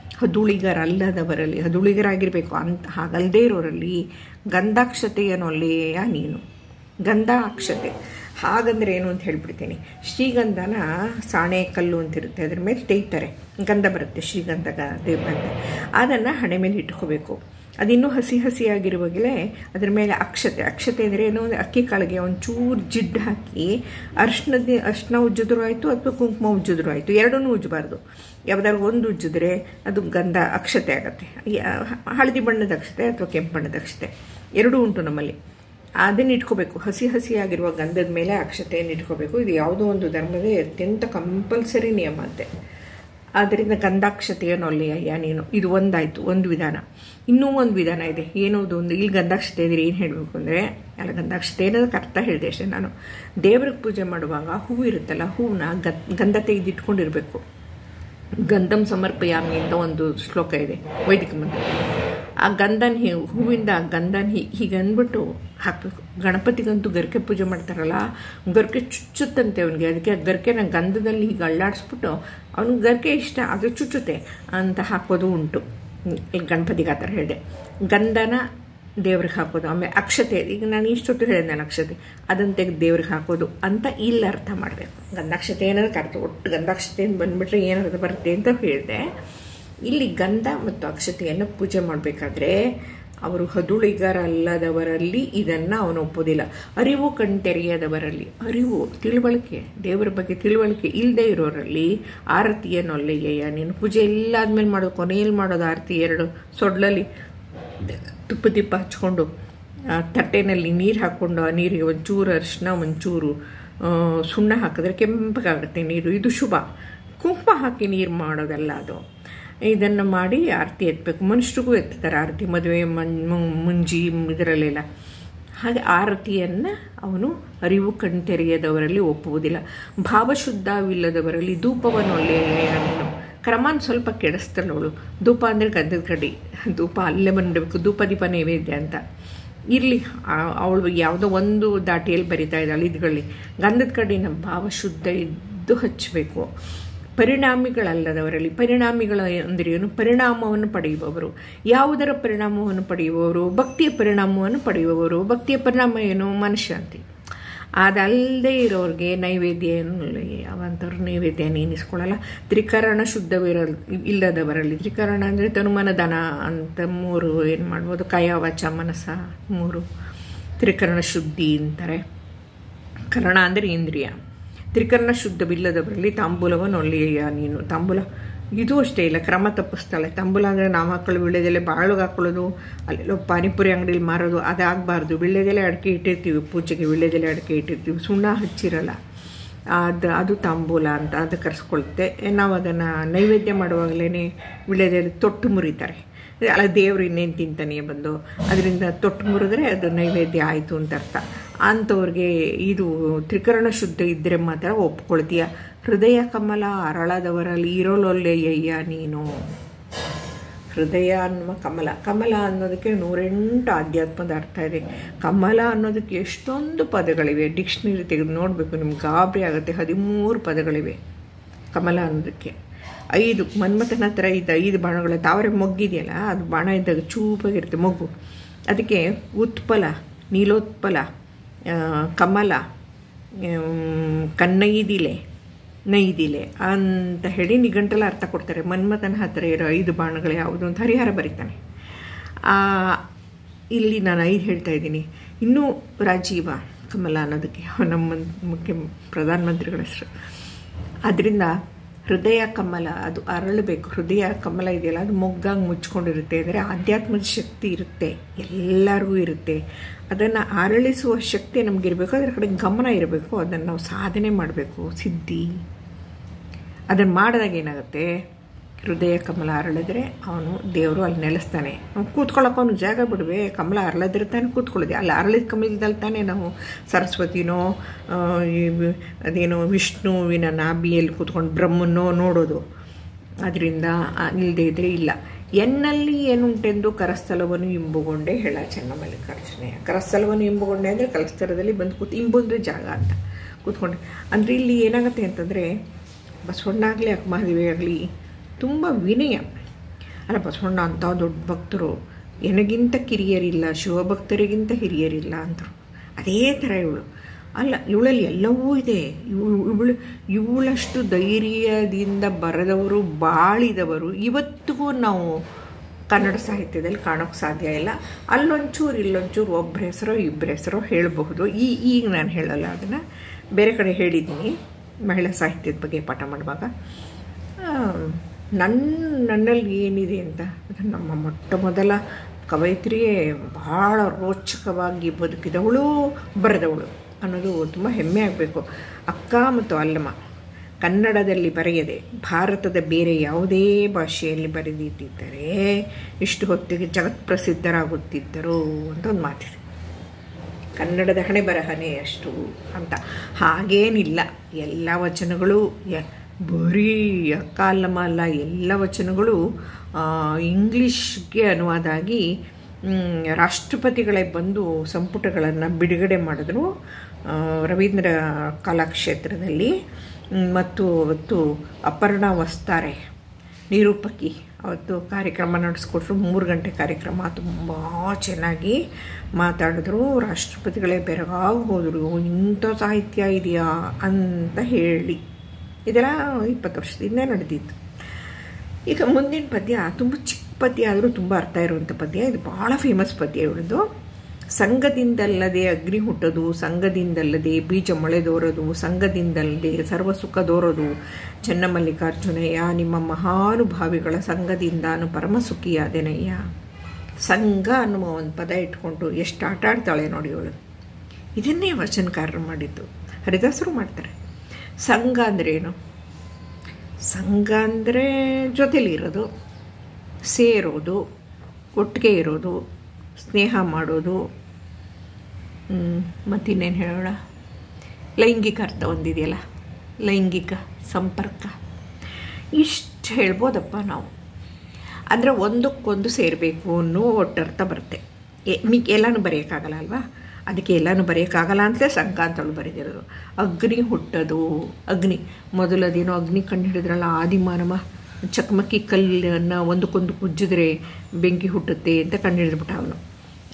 ಹದುಳಿಗರಲ್ಲದವರಲ್ಲಿ ಹದುಳಿಗರಾಗಿರಬೇಕು ಅಂತ ಹಾಗಲ್ಲದೆ ಇರೋರಲ್ಲಿ ಗಂಧಾಕ್ಷತೆಯನ್ನೊಲ್ಲೆಯ ನೀನು ಗಂಧಾಕ್ಷತೆ ಹಾಗಂದ್ರೆ ಏನು ಅಂತ ಹೇಳ್ಬಿಡ್ತೀನಿ ಶ್ರೀಗಂಧನ ಸಾಣೆ ಕಲ್ಲು ಅಂತಿರುತ್ತೆ ಅದ್ರ ಮೇಲೆ ತೆಯ್ತಾರೆ ಗಂಧ ಬರುತ್ತೆ ಶ್ರೀಗಂಧ ದೇವಗಂಧ ಅದನ್ನು ಹಣೆ ಮೇಲೆ ಇಟ್ಕೋಬೇಕು ಅದಿನ್ನೂ ಹಸಿ ಹಸಿಯಾಗಿರುವಾಗಲೇ ಅದ್ರ ಮೇಲೆ ಅಕ್ಷತೆ ಅಕ್ಷತೆ ಅಂದರೆ ಏನೋ ಒಂದು ಅಕ್ಕಿ ಕಾಳಿಗೆ ಒಂಚೂರು ಜಿಡ್ಡು ಹಾಕಿ ಅರ್ಶಿನದ ಅರ್ಶಿನ ಉಜ್ಜಿದ್ರು ಆಯಿತು ಅಥವಾ ಕುಂಕುಮ ಉಜ್ಜಿದ್ರು ಆಯಿತು ಎರಡನ್ನೂ ಉಜ್ಜಬಾರ್ದು ಯಾವ್ದಾದ್ರು ಒಂದು ಉಜ್ಜಿದ್ರೆ ಅದು ಗಂಧ ಅಕ್ಷತೆ ಆಗುತ್ತೆ ಹಳದಿ ಬಣ್ಣದ ಅಕ್ಷತೆ ಅಥವಾ ಕೆಂಪು ಬಣ್ಣದ ಅಕ್ಷತೆ ಎರಡೂ ಉಂಟು ನಮ್ಮಲ್ಲಿ ಅದನ್ನ ಇಟ್ಕೋಬೇಕು ಹಸಿ ಹಸಿಯಾಗಿರುವ ಗಂಧದ ಮೇಲೆ ಅಕ್ಷತೆಯನ್ನು ಇಟ್ಕೋಬೇಕು ಇದು ಯಾವುದೋ ಒಂದು ಧರ್ಮದ ಅತ್ಯಂತ ಕಂಪಲ್ಸರಿ ನಿಯಮ ಅಂತೆ ಆದ್ದರಿಂದ ಗಂಧಾಕ್ಷತೆಯನ್ನು ಅಯ್ಯ ನೀನು ಇದು ಒಂದಾಯಿತು ಒಂದು ವಿಧಾನ ಇನ್ನೂ ಒಂದು ವಿಧಾನ ಇದೆ ಏನೋದು ಒಂದು ಇಲ್ಲಿ ಗಂಧಾಕ್ಷತೆ ಇದ್ರೆ ಏನು ಹೇಳಬೇಕು ಅಂದರೆ ಅಲ್ಲ ಗಂಧಾಕ್ಷತೆ ಅನ್ನೋದಕ್ಕೆ ಅರ್ಥ ಹೇಳಿದೆ ಅಷ್ಟೇ ನಾನು ದೇವ್ರಿಗೆ ಪೂಜೆ ಮಾಡುವಾಗ ಹೂವು ಇರುತ್ತಲ್ಲ ಹೂವನ್ನ ಗಂಧ ತೆಗೆದಿಟ್ಕೊಂಡಿರಬೇಕು ಗಂಧಂ ಸಮರ್ಪಯಾಮಿ ಅಂತ ಒಂದು ಶ್ಲೋಕ ಇದೆ ವೈದಿಕ ಮಂತ್ರ ಆ ಗಂಧನ ಹೂವಿಂದ ಆ ಗಂಧನ ಹೀಗೆ ಅಂದ್ಬಿಟ್ಟು ಹಾಕಬೇಕು ಗಣಪತಿಗಂತೂ ಗರಿಕೆ ಪೂಜೆ ಮಾಡ್ತಾರಲ್ಲ ಗರಿಕೆ ಚುಚ್ಚುತ್ತಂತೆ ಅವನಿಗೆ ಅದಕ್ಕೆ ಗರಿಕೆನ ಗಂಧದಲ್ಲಿ ಹೀಗೆ ಅಳ್ಳಾಡಿಸ್ಬಿಟ್ಟು ಅವ್ನಿಗೆ ಗರಿಕೆ ಇಷ್ಟ ಅದು ಚುಚ್ಚುತ್ತೆ ಅಂತ ಹಾಕೋದು ಉಂಟು ಗಣಪತಿಗೆ ಆ ಥರ ಹೇಳಿದೆ ಗಂಧನ ದೇವ್ರಿಗೆ ಹಾಕೋದು ಆಮೇಲೆ ಅಕ್ಷತೆ ಈಗ ನಾನು ಇಷ್ಟೊತ್ತು ಹೇಳಿದೆ ನಾನು ಅಕ್ಷತೆ ಅದನ್ನು ತೆಗೆದು ದೇವ್ರಿಗೆ ಹಾಕೋದು ಅಂತ ಇಲ್ಲಿ ಅರ್ಥ ಮಾಡಬೇಕು ಗಂಧಾಕ್ಷತೆ ಏನದಕ್ಕೆ ಅರ್ಥ ಒಟ್ಟು ಗಂಧಾಕ್ಷತೆಯನ್ನು ಬಂದುಬಿಟ್ರೆ ಏನು ಅರ್ಥ ಬರುತ್ತೆ ಅಂತ ಹೇಳಿದೆ ಇಲ್ಲಿ ಗಂಧ ಮತ್ತು ಅಕ್ಷತೆಯನ್ನು ಪೂಜೆ ಮಾಡಬೇಕಾದ್ರೆ ಅವರು ಹದುಳಿಗರಲ್ಲದವರಲ್ಲಿ ಇದನ್ನು ಅವನು ಒಪ್ಪೋದಿಲ್ಲ ಅರಿವು ಕಣ್ತೆರೆಯದವರಲ್ಲಿ ಅರಿವು ತಿಳುವಳಿಕೆ ದೇವರ ಬಗ್ಗೆ ತಿಳುವಳಿಕೆ ಇಲ್ಲದೆ ಇರೋರಲ್ಲಿ ಆರತಿಯನ್ನೊಲ್ಲೆಯ್ಯ ನೀನು ಪೂಜೆ ಎಲ್ಲ ಆದ್ಮೇಲೆ ಮಾಡೋದು ಕೊನೆಯಲ್ಲಿ ಮಾಡೋದು ಆರತಿ ಎರಡು ಸೊಡ್ಲಲ್ಲಿ ತುಪ್ಪ ದಿಪ್ಪ ಹಚ್ಕೊಂಡು ತಟ್ಟೆನಲ್ಲಿ ನೀರು ಹಾಕ್ಕೊಂಡು ಆ ನೀರಿಗೆ ಒಂಚೂರು ಅರಿಶಿನ ಒಂಚೂರು ಸುಣ್ಣ ಹಾಕಿದ್ರೆ ಕೆಂಪಗಾಗುತ್ತೆ ನೀರು ಇದು ಶುಭ ಕುಂಕುಮ ಹಾಕಿ ನೀರು ಮಾಡೋದಲ್ಲ ಅದು ಇದನ್ನು ಮಾಡಿ ಆರತಿ ಎತ್ತಬೇಕು ಮನುಷ್ಯರಿಗೂ ಎತ್ತಾರೆ ಆರತಿ ಮದುವೆ ಮುಂಜಿ ಇದರಲ್ಲೆಲ್ಲ ಹಾಗೆ ಆರತಿಯನ್ನು ಅವನು ಅರಿವು ಕಣ್ತೆರೆಯದವರಲ್ಲಿ ಒಪ್ಪುವುದಿಲ್ಲ ಭಾವಶುದ್ಧವಿಲ್ಲದವರಲ್ಲಿ ಧೂಪವನ್ನು ಒಳ್ಳೆಯ ನೀನು ಕ್ರಮಾನ್ ಸ್ವಲ್ಪ ಕೆಡಿಸ್ತಾಳೆ ಅವಳು ಧೂಪ ಅಂದರೆ ಗಂಧದ ಕಡ್ಡಿ ಧೂಪ ಅಲ್ಲೇ ಬಂದಿರಬೇಕು ಧೂಪ ದೀಪ ನೈವೇದ್ಯ ಅಂತ ಇರಲಿ ಅವಳು ಯಾವುದೋ ಒಂದು ದಾಟಿಯಲ್ಲಿ ಬರಿತಾ ಇದ್ದಾಳೆ ಇದ್ಗಳಲ್ಲಿ ಗಂಧದ ಕಡ್ಡಿನ ಭಾವಶುದ್ಧ ಇದ್ದು ಹಚ್ಚಬೇಕು ಪರಿಣಾಮಿಗಳಲ್ಲದವರಲ್ಲಿ ಪರಿಣಾಮಿಗಳ ಅಂದರೆ ಏನು ಪರಿಣಾಮವನ್ನು ಪಡೆಯುವವರು ಯಾವುದರ ಪರಿಣಾಮವನ್ನು ಪಡೆಯುವವರು ಭಕ್ತಿಯ ಪರಿಣಾಮವನ್ನು ಪಡೆಯುವವರು ಭಕ್ತಿಯ ಪರಿಣಾಮ ಏನು ಮನಃಶಾಂತಿ ಅದಲ್ಲದೆ ಇರೋರಿಗೆ ನೈವೇದ್ಯ ಅವಂಥವ್ರು ನೈವೇದ್ಯ ನೆನೆಸ್ಕೊಳ್ಳಲ್ಲ ತ್ರಿಕರಣ ಶುದ್ಧವಿರ ಇಲ್ಲದವರಲ್ಲಿ ತ್ರಿಕರಣ ಅಂದರೆ ತನುಮನ ದನ ಅಂತ ಮೂರು ಏನು ಮಾಡ್ಬೋದು ಕಯ ವಚ ಮನಸ ಮೂರು ತ್ರಿಕರಣ ಶುದ್ಧಿ ಅಂತಾರೆ ಕರಣ ಅಂದರೆ ಇಂದ್ರಿಯ ತ್ರಿಕರಣ ಶುದ್ಧವಿಲ್ಲದವರಲ್ಲಿ ತಾಂಬೂಲವನ್ನು ಒಳ್ಳೆಯ ನೀನು ತಾಂಬೂಲ ಇದು ಅಷ್ಟೇ ಇಲ್ಲ ಕ್ರಮ ತಪ್ಪಿಸ್ತಾಳೆ ತಾಂಬೂಲ ಅಂದರೆ ನಾವು ಹಾಕೊಳ್ಳೋ ವಿಳ್ಳೆದೆಲೆ ಬಾಳಿಗೆ ಹಾಕೊಳ್ಳೋದು ಅಲ್ಲೆಲ್ಲೋ ಪಾನಿಪುರಿ ಅಂಗಡಿಲಿ ಮಾರೋದು ಅದಾಗಬಾರ್ದು ವಿಳ್ಳೆದೆಲೆ ಅಡಿಕೆ ಇಟ್ಟಿರ್ತೀವಿ ಪೂಜೆಗೆ ವಿಳ್ಳೆದೆಲೆ ಅಡಿಕೆ ಇಟ್ಟಿರ್ತೀವಿ ಸುಣ್ಣ ಹಚ್ಚಿರಲ್ಲ ಅದು ಅದು ತಾಂಬೂಲ ಅಂತ ಅದು ಕರೆಸ್ಕೊಳುತ್ತೆ ನಾವು ಅದನ್ನು ನೈವೇದ್ಯ ಮಾಡುವಾಗಲೇ ವಿಳ್ಳೆದೆಲೆ ತೊಟ್ಟು ಮುರಿತಾರೆ ಅಲ್ಲ ದೇವರು ಇನ್ನೇನು ತಿಂತಾನೆ ಬಂದು ಅದರಿಂದ ತೊಟ್ಟು ಮುರಿದ್ರೆ ಅದು ನೈವೇದ್ಯ ಆಯಿತು ಅಂತ ಅರ್ಥ ಅಂಥವ್ರಿಗೆ ಇದು ತ್ರಿಕರಣ ಶುದ್ಧ ಇದ್ದರೆ ಮಾತ್ರ ಒಪ್ಕೊಳ್ತೀಯ ಹೃದಯ ಕಮಲ ಅರಳದವರಲ್ಲಿ ಇರೋಲೊಲ್ಲೆಯ್ಯ ನೀನು ಹೃದಯ ಅನ್ನುವ ಕಮಲ ಕಮಲ ಅನ್ನೋದಕ್ಕೆ ನೂರೆಂಟು ಆಧ್ಯಾತ್ಮದ ಅರ್ಥ ಇದೆ ಕಮಲ ಅನ್ನೋದಕ್ಕೆ ಎಷ್ಟೊಂದು ಪದಗಳಿವೆ ಡಿಕ್ಷನರಿ ತೆಗೆದು ನೋಡಬೇಕು ನಿಮ್ಗೆ ಗಾಬರಿ ಆಗುತ್ತೆ ಹದಿಮೂರು ಪದಗಳಿವೆ ಕಮಲ ಅನ್ನೋದಕ್ಕೆ ಐದು ಮನ್ಮಥನ ಹತ್ರ ಇದ್ದ ಐದು ಬಾಣಗಳ ತಾವರೆ ಮೊಗ್ಗಿದೆಯಲ್ಲ ಅದು ಬಾಣ ಇದ್ದಾಗ ಚೂಪಾಗಿರುತ್ತೆ ಮೊಗ್ಗು ಅದಕ್ಕೆ ಉತ್ಪಲ ನೀಲೋತ್ಪಲ ಕಮಲ ಕನ್ನೈದಿಲೆ ನೈದಿಲೆ ಅಂತ ಹೇಳಿ ನಿಘಂಟಲ್ಲ ಅರ್ಥ ಕೊಡ್ತಾರೆ ಮನ್ಮಥನ ಹತ್ತಿರ ಇರೋ ಐದು ಬಾಣಗಳು ಯಾವುದು ಅಂತ ಹರಿಹರ ಬರೀತಾನೆ ಇಲ್ಲಿ ನಾನು ಐದು ಹೇಳ್ತಾ ಇದ್ದೀನಿ ಇನ್ನೂ ರಾಜೀವ ಕಮಲ ಅನ್ನೋದಕ್ಕೆ ನಮ್ಮ ಮುಖ್ಯ ಪ್ರಧಾನಮಂತ್ರಿಗಳ ಹೆಸರು ಅದರಿಂದ ಹೃದಯ ಕಮಲ ಅದು ಅರಳಬೇಕು ಹೃದಯ ಕಮಲ ಇದೆಯಲ್ಲ ಅದು ಮೊಗ್ಗಾಗಿ ಮುಚ್ಕೊಂಡಿರುತ್ತೆ ಅಂದರೆ ಆಧ್ಯಾತ್ಮದ ಶಕ್ತಿ ಇರುತ್ತೆ ಎಲ್ಲರಿಗೂ ಇರುತ್ತೆ ಅದನ್ನು ಅರಳಿಸುವ ಶಕ್ತಿ ನಮಗಿರಬೇಕು ಅದರ ಕಡೆ ಗಮನ ಇರಬೇಕು ಅದನ್ನು ನಾವು ಸಾಧನೆ ಮಾಡಬೇಕು ಸಿದ್ಧಿ ಅದನ್ನು ಮಾಡಿದಾಗ ಏನಾಗುತ್ತೆ ಹೃದಯ ಕಮಲ ಅರಳಿದ್ರೆ ಅವನು ದೇವರು ಅಲ್ಲಿ ನೆಲೆಸ್ತಾನೆ ಅವ್ನು ಕೂತ್ಕೊಳ್ಳೋಕೆ ಅವನು ಜಾಗ ಬಿಡುವೆ ಕಮಲ ಅರಳದ್ರೆ ತಾನೆ ಕೂತ್ಕೊಳ್ಳೋದೆ ಅಲ್ಲಿ ಅರಳಿದ ಕಮಲದಲ್ಲಿ ತಾನೇ ನಾವು ಸರಸ್ವತಿನೋ ಅದೇನೋ ವಿಷ್ಣುವಿನ ನಾಭಿಯಲ್ಲಿ ಕೂತ್ಕೊಂಡು ಬ್ರಹ್ಮನೋ ನೋಡೋದು ಅದರಿಂದ ಇಲ್ಲದೆ ಇದ್ರೆ ಇಲ್ಲ ಎನ್ನಲ್ಲಿ ಏನುಂಟೆಂದು ಕರಸ್ಥಲವನ್ನು ಇಂಬುಗೊಂಡೆ ಹೇಳ ಚೆನ್ನಮಲ್ಲಿಕಾರ್ಜುನೆಯ ಕರಸ್ಥಲವನ್ನು ಇಂಬುಗೊಂಡೆ ಅಂದರೆ ಕಲಸ್ಥಳದಲ್ಲಿ ಬಂದು ಕೂತು ಇಂಬು ಅಂದರೆ ಜಾಗ ಅಂತ ಕೂತ್ಕೊಂಡೆ ಅಂದರೆ ಇಲ್ಲಿ ಏನಾಗುತ್ತೆ ಅಂತಂದರೆ ಬಸವಣ್ಣ ಆಗಲಿ ಅಕ್ಕಮಹಾದೇವಿ ಆಗಲಿ ತುಂಬ ವಿನಯ ಅಲ್ಲ ಬಸವಣ್ಣ ಅಂಥ ದೊಡ್ಡ ಭಕ್ತರು ನನಗಿಂತ ಕಿರಿಯರಿಲ್ಲ ಶಿವಭಕ್ತರಿಗಿಂತ ಹಿರಿಯರಿಲ್ಲ ಅಂದರು ಅದೇ ಥರ ಇವಳು ಅಲ್ಲ ಇವಳಲ್ಲಿ ಎಲ್ಲವೂ ಇದೆ ಇವಳು ಇವಳು ಇವಳಷ್ಟು ಧೈರ್ಯದಿಂದ ಬರೆದವರು ಬಾಳಿದವರು ಇವತ್ತಿಗೂ ನಾವು ಕನ್ನಡ ಸಾಹಿತ್ಯದಲ್ಲಿ ಕಾಣೋಕ್ಕೆ ಸಾಧ್ಯ ಇಲ್ಲ ಅಲ್ಲೊಂಚೂರು ಇಲ್ಲೊಂಚೂರು ಒಬ್ಬರ ಹೆಸರೋ ಇಬ್ಬರ ಹೆಸರೋ ಹೇಳಬಹುದು ಈ ಈಗ ನಾನು ಹೇಳಲ್ಲ ಅದನ್ನು ಬೇರೆ ಕಡೆ ಹೇಳಿದ್ದೀನಿ ಮಹಿಳಾ ಸಾಹಿತ್ಯದ ಬಗ್ಗೆ ಪಾಠ ಮಾಡುವಾಗ ನನ್ನ ನನ್ನಲ್ಲಿ ಏನಿದೆ ಅಂತ ನಮ್ಮ ಮೊಟ್ಟ ಮೊದಲ ಕವಯಿತ್ರಿಯೇ ಭಾಳ ರೋಚಕವಾಗಿ ಬದುಕಿದವಳು ಬರೆದವಳು ಅನ್ನೋದು ತುಂಬ ಹೆಮ್ಮೆ ಆಗಬೇಕು ಅಕ್ಕ ಮತ್ತು ಅಲ್ಲಮ್ಮ ಕನ್ನಡದಲ್ಲಿ ಬರೆಯದೆ ಭಾರತದ ಬೇರೆ ಯಾವುದೇ ಭಾಷೆಯಲ್ಲಿ ಬರೆದಿದ್ದರೆ ಇಷ್ಟು ಹೊತ್ತಿಗೆ ಜಗತ್ ಪ್ರಸಿದ್ಧರಾಗುತ್ತಿದ್ದರು ಅಂತ ಒಂದು ಮಾತಿದೆ ಕನ್ನಡದ ಹಣೆ ಬರಹನೇ ಅಷ್ಟು ಅಂತ ಹಾಗೇನಿಲ್ಲ ಎಲ್ಲ ವಚನಗಳು ಬರೀ ಅಕ್ಕ ಅಲ್ಲಮ್ಮ ಅಲ್ಲ ಎಲ್ಲ ವಚನಗಳು ಇಂಗ್ಲೀಷ್ಗೆ ಅನುವಾದ ಆಗಿ ರಾಷ್ಟ್ರಪತಿಗಳೇ ಬಂದು ಸಂಪುಟಗಳನ್ನು ಬಿಡುಗಡೆ ಮಾಡಿದ್ರು ರವೀಂದ್ರ ಕಲಾಕ್ಷೇತ್ರದಲ್ಲಿ ಮತ್ತು ಅವತ್ತು ಅಪರ್ಣ ವಸ್ತಾರೆ ನಿರೂಪಕಿ ಅವತ್ತು ಕಾರ್ಯಕ್ರಮ ನಡೆಸ್ಕೊಟ್ರು ಮೂರು ಗಂಟೆ ಕಾರ್ಯಕ್ರಮ ತುಂಬ ಚೆನ್ನಾಗಿ ಮಾತಾಡಿದ್ರು ರಾಷ್ಟ್ರಪತಿಗಳೇ ಬೆರಗಾಗಿ ಹೋದರು ಇಂಥ ಸಾಹಿತ್ಯ ಇದೆಯಾ ಅಂತ ಹೇಳಿ ಇದೆಲ್ಲ ಇಪ್ಪತ್ತು ವರ್ಷದಿಂದ ನಡೆದಿತ್ತು ಈಗ ಮುಂದಿನ ಪದ್ಯ ತುಂಬ ಚಿಕ್ಕ ಪದ್ಯ ಆದರೂ ತುಂಬ ಅರ್ಥ ಇರುವಂಥ ಪದ್ಯ ಇದು ಭಾಳ ಫೇಮಸ್ ಪದ್ಯ ಇವಳದು ಸಂಘದಿಂದಲ್ಲದೆ ಅಗ್ನಿ ಹುಟ್ಟೋದು ಸಂಘದಿಂದಲ್ಲದೆ ಬೀಜ ಮೊಳೆದೋರೋದು ಸಂಘದಿಂದಲ್ಲದೆ ಸರ್ವ ಸುಖದೋರೋದು ಚೆನ್ನಮಲ್ಲಿಕಾರ್ಜುನಯ್ಯ ನಿಮ್ಮ ಮಹಾನುಭಾವಿಗಳ ಸಂಘದಿಂದಾನು ಪರಮ ಸುಖಿಯಾದೆನಯ್ಯ ಸಂಘ ಅನ್ನುವ ಒಂದು ಪದ ಇಟ್ಕೊಂಡು ಎಷ್ಟು ಆಟ ಆಡ್ತಾಳೆ ನೋಡಿ ಅವಳು ಇದನ್ನೇ ವಚನಕಾರರು ಮಾಡಿದ್ದು ಹರಿದಾಸರು ಮಾಡ್ತಾರೆ ಸಂಘ ಅಂದರೆ ಏನು ಸಂಘ ಅಂದರೆ ಜೊತೆಲಿರೋದು ಸೇರೋದು ಒಟ್ಟಿಗೆ ಇರೋದು ಸ್ನೇಹ ಮಾಡೋದು ಮತ್ತಿನ್ನೇನು ಹೇಳೋಣ ಲೈಂಗಿಕ ಅರ್ಥ ಒಂದಿದೆಯಲ್ಲ ಲೈಂಗಿಕ ಸಂಪರ್ಕ ಇಷ್ಟು ಹೇಳ್ಬೋದಪ್ಪ ನಾವು ಅಂದರೆ ಒಂದಕ್ಕೊಂದು ಸೇರಬೇಕು ಅನ್ನೋ ಒಟ್ಟರ್ಥ ಬರುತ್ತೆ ಮಿ ಎಲ್ಲನೂ ಬರೆಯೋಕ್ಕಾಗಲ್ಲ ಅಲ್ವಾ ಅದಕ್ಕೆ ಎಲ್ಲನೂ ಬರೆಯೋಕ್ಕಾಗಲ್ಲ ಅಂತಲೇ ಸಂಘ ಅಂತೇಳಿ ಬರೆದಿರೋದು ಅಗ್ನಿ ಹುಟ್ಟೋದು ಅಗ್ನಿ ಮೊದಲದೇನೋ ಅಗ್ನಿ ಕಂಡು ಹಿಡಿದ್ರಲ್ಲ ಆದಿಮಾನವ ಚಕಮಕಿ ಕಲ್ಲನ್ನು ಒಂದಕ್ಕೊಂದು ಕುಜ್ಜಿದ್ರೆ ಬೆಂಕಿ ಹುಟ್ಟುತ್ತೆ ಅಂತ ಕಂಡು ಹಿಡಿದ್ಬಿಟ್ಟ ಅವನು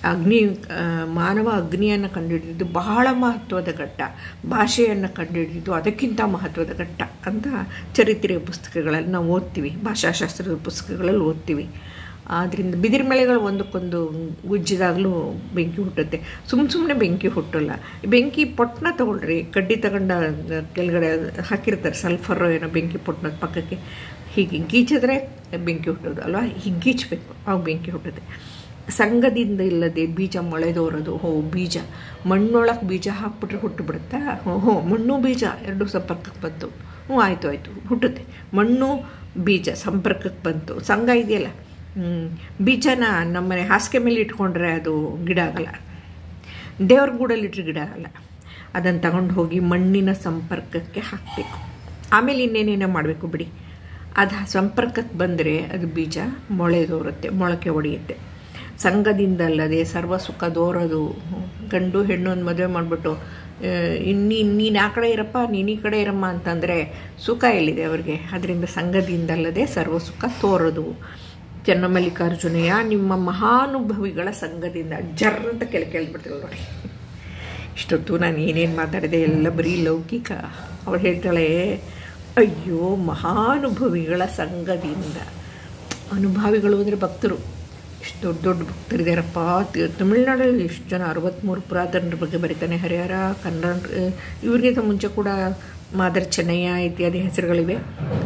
ಅಗ್ನಿ ಆ, ಮಾನವ ಅಗ್ನಿಯನ್ನು ಕಂಡುಹಿಡಿದಿದ್ದು ಬಹಳ ಮಹತ್ವದ ಘಟ್ಟ ಭಾಷೆಯನ್ನು ಕಂಡುಹಿಡಿದಿದ್ದು ಅದಕ್ಕಿಂತ ಮಹತ್ವದ ಘಟ್ಟ ಅಂತ ಚರಿತ್ರೆಯ ಪುಸ್ತಕಗಳಲ್ಲಿ ನಾವು ಓದ್ತೀವಿ ಭಾಷಾಶಾಸ್ತ್ರದ ಪುಸ್ತಕಗಳಲ್ಲಿ ಓದ್ತೀವಿ ಆದ್ದರಿಂದ ಬಿದಿರು ಮಳೆಗಳು ಒಂದಕ್ಕೊಂದು ಉಜ್ಜಿದಾಗಲೂ ಬೆಂಕಿ ಹುಟ್ಟುತ್ತೆ ಸುಮ್ಮ ಸುಮ್ಮನೆ ಬೆಂಕಿ ಹುಟ್ಟಲ್ಲ ಬೆಂಕಿ ಪೊಟ್ಟಣ ತಗೊಳ್ರಿ ಕಡ್ಡಿ ತಗೊಂಡ ಕೆಳಗಡೆ ಹಾಕಿರ್ತಾರೆ ಸಲ್ಫರ್ ಏನೋ ಬೆಂಕಿ ಪೊಟ್ಟಣದ ಪಕ್ಕಕ್ಕೆ ಹೀಗೆ ಗೀಚಿದ್ರೆ ಬೆಂಕಿ ಹುಟ್ಟೋದು ಅಲ್ವಾ ಹೀಗೆ ಗೀಚಬೇಕು ಆವಾಗ ಬೆಂಕಿ ಹುಟ್ಟುತ್ತೆ ಸಂಘದಿಂದ ಇಲ್ಲದೆ ಬೀಜ ಮೊಳೆದೋರೋದು ಹೋ ಬೀಜ ಮಣ್ಣೊಳಗೆ ಬೀಜ ಹಾಕ್ಬಿಟ್ರೆ ಹುಟ್ಟು ಬಿಡುತ್ತಾ ಹೋ ಹೋ ಮಣ್ಣು ಬೀಜ ಎರಡು ಸಂಪರ್ಕಕ್ಕೆ ಬಂತು ಹ್ಞೂ ಆಯಿತು ಆಯಿತು ಹುಟ್ಟುತ್ತೆ ಮಣ್ಣು ಬೀಜ ಸಂಪರ್ಕಕ್ಕೆ ಬಂತು ಸಂಘ ಇದೆಯಲ್ಲ ಹ್ಮ್. ಬೀಜನ ನಮ್ಮನೆ ಹಾಸಿಗೆ ಮೇಲೆ ಇಟ್ಕೊಂಡ್ರೆ ಅದು ಗಿಡ ಆಗಲ್ಲ ದೇವ್ರ ಗೂಡಲ್ಲಿಟ್ರೆ ಗಿಡ ಆಗಲ್ಲ ಅದನ್ನು ತಗೊಂಡು ಹೋಗಿ ಮಣ್ಣಿನ ಸಂಪರ್ಕಕ್ಕೆ ಹಾಕಬೇಕು ಆಮೇಲೆ ಇನ್ನೇನೇನೋ ಮಾಡಬೇಕು ಬಿಡಿ ಅದು ಸಂಪರ್ಕಕ್ಕೆ ಬಂದರೆ ಅದು ಬೀಜ ಮೊಳೆದೋರುತ್ತೆ ಮೊಳಕೆ ಹೊಡೆಯುತ್ತೆ ಸಂಘದಿಂದಲ್ಲದೆ ಸರ್ವ ಸುಖ ದೋರೋದು ಗಂಡು ಹೆಣ್ಣು ಒಂದು ಮದುವೆ ಮಾಡಿಬಿಟ್ಟು ಇನ್ನಿ ನೀನು ಆ ಕಡೆ ಇರಪ್ಪ ನೀನು ಈ ಕಡೆ ಇರಮ್ಮ ಅಂತಂದರೆ ಸುಖ ಎಲ್ಲಿದೆ ಅವರಿಗೆ ಅದರಿಂದ ಸಂಘದಿಂದಲ್ಲದೆ ಸರ್ವ ಸುಖ ತೋರೋದು ಚೆನ್ನಮಲ್ಲಿಕಾರ್ಜುನಯ್ಯ ನಿಮ್ಮ ಮಹಾನುಭವಿಗಳ ಸಂಘದಿಂದ ಜರ್ ಅಂತ ಕೆಳ ಕೇಳ್ಬಿಡ್ತೀವಿ ನೋಡಿ ಇಷ್ಟೊತ್ತು ನಾನು ಏನೇನು ಮಾತಾಡಿದೆ ಎಲ್ಲ ಬರೀ ಲೌಕಿಕ ಅವಳು ಹೇಳ್ತಾಳೆ ಅಯ್ಯೋ ಮಹಾನುಭವಿಗಳ ಸಂಘದಿಂದ ಅನುಭಾವಿಗಳು ಅಂದರೆ ಭಕ್ತರು ಎಷ್ಟು ದೊಡ್ಡ ದೊಡ್ಡ ಭಕ್ತರಿದ್ದಾರಪ್ಪ ತಿ- ತಮಿಳ್ನಾಡಲ್ಲಿ ಎಷ್ಟು ಜನ ಅರವತ್ತ್ಮೂರು ಪುರಾತನರ ಬಗ್ಗೆ ಬರೀತಾನೆ ಹರಿಹರ ಕನ್ನಡ ಇವ್ರಿಗಿಂತ ಮುಂಚೆ ಕೂಡ ಮಾದರ್ ಚೆನ್ನಯ್ಯ ಇತ್ಯಾದಿ ಹೆಸರುಗಳಿವೆ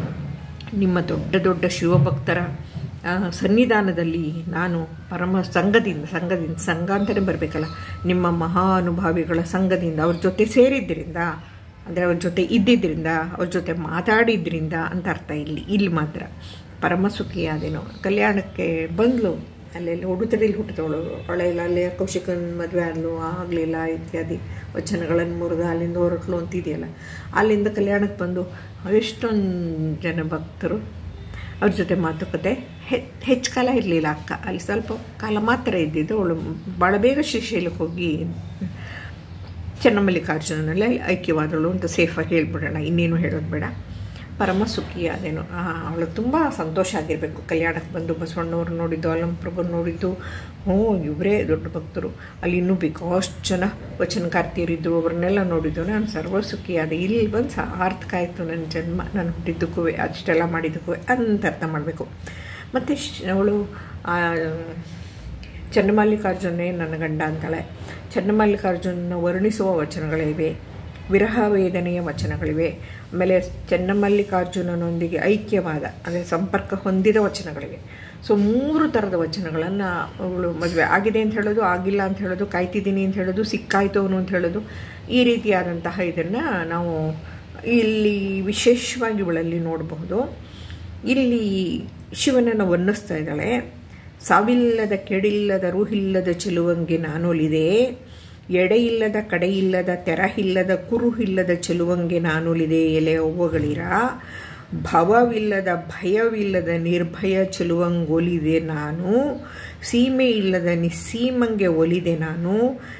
ನಿಮ್ಮ ದೊಡ್ಡ ದೊಡ್ಡ ಶಿವಭಕ್ತರ ಆ, ಸನ್ನಿಧಾನದಲ್ಲಿ ನಾನು ಪರಮ ಸಂಘದಿಂದ ಸಂಘದಿಂದ ಸಂಘ ಅಂತಲೇ ಬರಬೇಕಲ್ಲ ನಿಮ್ಮ ಮಹಾನುಭಾವಿಗಳ ಸಂಘದಿಂದ ಅವ್ರ ಜೊತೆ ಸೇರಿದ್ದರಿಂದ ಅಂದರೆ ಅವ್ರ ಜೊತೆ ಇದ್ದಿದ್ದರಿಂದ ಅವ್ರ ಜೊತೆ ಮಾತಾಡಿದ್ರಿಂದ ಅಂತ ಅರ್ಥ ಇಲ್ಲಿ ಇಲ್ಲಿ ಮಾತ್ರ ಪರಮ ಸುಖಿಯಾದೇನೋ ಕಲ್ಯಾಣಕ್ಕೆ ಬಂದ್ಲು ಅಲ್ಲೆಲ್ಲ ಉಡುತಡಿಲಿ ಹುಟ್ಟಿದವಳು ಅವಳೆಲ್ಲ ಅಲ್ಲೇ ಕೌಶಿಕನ ಮದುವೆ ಆದ್ಲು ಆಗಲಿಲ್ಲ ಇತ್ಯಾದಿ ವಚನಗಳನ್ನು ಮುರಿದ ಅಲ್ಲಿಂದ ಹೊರಟ್ಲು ಅಂತಿದೆಯಲ್ಲ ಅಲ್ಲಿಂದ ಕಲ್ಯಾಣಕ್ಕೆ ಬಂದು ಎಷ್ಟೊಂದು ಜನ ಭಕ್ತರು ಅವ್ರ ಜೊತೆ ಮಾತುಕತೆ ಹೆಚ್ಚು ಕಾಲ ಇರಲಿಲ್ಲ ಅಕ್ಕ ಅಲ್ಲಿ ಸ್ವಲ್ಪ ಕಾಲ ಮಾತ್ರ ಇದ್ದಿದ್ದು ಅವಳು ಭಾಳ ಬೇಗ ಶ್ರೀಶೈಲಕ್ಕೆ ಹೋಗಿ ಚೆನ್ನಮಲ್ಲಿಕಾರ್ಜುನನಲ್ಲೇ ಐಕ್ಯವಾದಳು ಅಂತ ಸೇಫಾಗಿ ಹೇಳ್ಬಿಡೋಣ ಇನ್ನೇನು ಹೇಳೋದು ಬೇಡ ಪರಮ ಸುಖಿಯಾದೇನು ಅವಳು ತುಂಬ ಸಂತೋಷ ಆಗಿರಬೇಕು ಕಲ್ಯಾಣಕ್ಕೆ ಬಂದು ಬಸವಣ್ಣವ್ರು ನೋಡಿದ್ದು ಅಲ್ಲಂಪ್ರಭು ನೋಡಿದ್ದು ಹ್ಞೂ ಇವರೇ ದೊಡ್ಡ ಭಕ್ತರು ಅಲ್ಲಿ ಇನ್ನೂ ಬೇಕಾಷ್ಟು ಜನ ವಚನಕಾರ್ತಿಯರಿದ್ದರು ಅವರನ್ನೆಲ್ಲ ನೋಡಿದ್ದು ನಾನು ಸರ್ವ ಸುಖಿಯಾದೆ ಇಲ್ಲಿ ಬಂದು ಸಾರ್ಥಕ ಆಯಿತು ನನ್ನ ಜನ್ಮ ನಾನು ಹುಟ್ಟಿದ್ದಕ್ಕೂ ಅಷ್ಟೆಲ್ಲ ಮಾಡಿದ್ದಕ್ಕೂ ಅಂತ ಅರ್ಥ ಮಾಡಬೇಕು ಮತ್ತು ಅವಳು ಚನ್ನಮಲ್ಲಿಕಾರ್ಜುನೇ ನನ್ನ ಗಂಡ ಅಂತಾಳೆ ಚನ್ನಮಲ್ಲಿಕಾರ್ಜುನ ವರ್ಣಿಸುವ ವಚನಗಳಿವೆ ವಿರಹ ವೇದನೆಯ ವಚನಗಳಿವೆ ಆಮೇಲೆ ಚೆನ್ನಮಲ್ಲಿಕಾರ್ಜುನನೊಂದಿಗೆ ಐಕ್ಯವಾದ ಅಂದರೆ ಸಂಪರ್ಕ ಹೊಂದಿದ ವಚನಗಳಿವೆ ಸೊ ಮೂರು ಥರದ ವಚನಗಳನ್ನು ಅವಳು ಮದುವೆ ಆಗಿದೆ ಅಂತ ಹೇಳೋದು ಆಗಿಲ್ಲ ಅಂತ ಹೇಳೋದು ಕಾಯ್ತಿದ್ದೀನಿ ಅಂತ ಹೇಳೋದು ಸಿಕ್ಕಾಯ್ತು ಅವನು ಅಂತ ಹೇಳೋದು ಈ ರೀತಿಯಾದಂತಹ ಇದನ್ನು ನಾವು ಇಲ್ಲಿ ವಿಶೇಷವಾಗಿ ಇವಳಲ್ಲಿ ನೋಡಬಹುದು ಇಲ್ಲಿ ಶಿವನನ್ನು ವರ್ಣಿಸ್ತಾ ಇದ್ದಾಳೆ ಸಾವಿಲ್ಲದ ಕೆಡಿಲ್ಲದ ರೂಹಿಲ್ಲದ ಚೆಲುವಂಗೆ ನಾನೊಲಿದೆ ಎಡೆಯಿಲ್ಲದ ಕಡೆಯಿಲ್ಲದ ತೆರಹಿಲ್ಲದ ಕುರುಹಿಲ್ಲದ ಚೆಲುವಂಗೆ ನಾನುಲಿದೆ ಎಲೆ ಅವ್ವಗಳಿರ ಭವವಿಲ್ಲದ ಭಯವಿಲ್ಲದ ನಿರ್ಭಯ ಚೆಲುವಂಗೊಲಿದೆ ನಾನು ಸೀಮೆ ಇಲ್ಲದ ನಿಸ್ಸೀಮಂಗೆ ಒಲಿದೆ ನಾನು